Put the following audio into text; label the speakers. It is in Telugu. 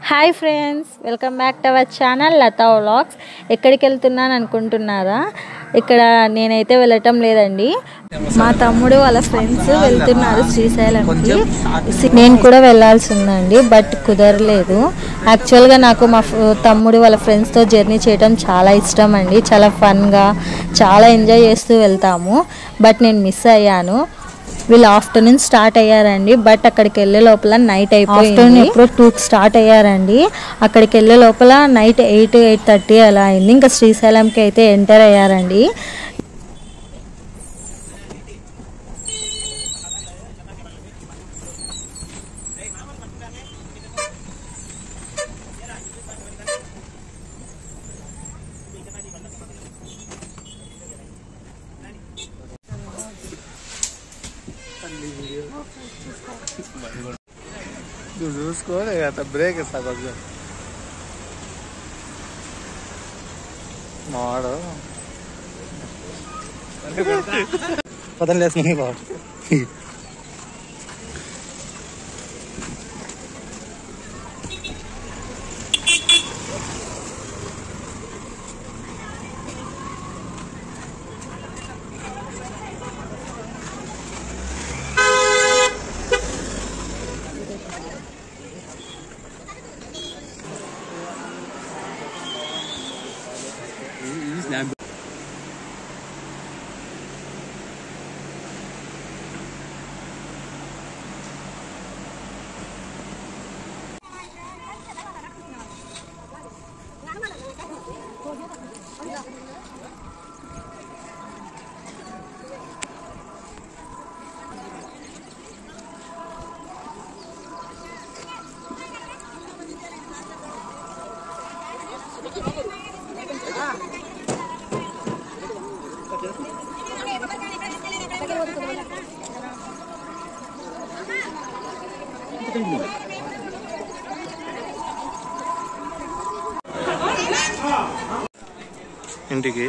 Speaker 1: hi friends welcome back to our channel Latha vlogs ఎక్కడికి వెళ్తున్నాను అనుకుంటున్నారా ఇక్కడ నేనైతే వెళ్ళటం లేదండి మా తమ్ముడు వాళ్ళ ఫ్రెండ్స్ వెళ్తున్నారు శ్రీశైలంకి నేను కూడా వెళ్ళాల్సి ఉందండి బట్ కుదరలేదు యాక్చువల్గా నాకు మా ఫ్- తమ్ముడు వాళ్ళ ఫ్రెండ్స్తో జర్నీ చేయడం చాలా ఇష్టం అండి చాలా ఫన్గా చాలా ఎంజాయ్ చేస్తూ వెళ్తాము బట్ నేను మిస్ అయ్యాను వీళ్ళు ఆఫ్టర్నూన్ స్టార్ట్ అయ్యారండి బట్ అక్కడికి వెళ్ళే లోపల నైట్ అయిపోయింది ఆఫ్టర్నూన్ ఎప్పుడు టూకి స్టార్ట్ అయ్యారండి అక్కడికి వెళ్ళే లోపల నైట్ ఎయిట్ ఎయిట్ థర్టీ అలా అయింది ఇంకా శ్రీశైలంకి అయితే ఎంటర్ అయ్యారండి
Speaker 2: నువ్వు చూసుకోలే కదా బ్రేక్ ఇస్తా కొంచెం మావాడు పదం లేస్తుంది బాబు ఇంటికి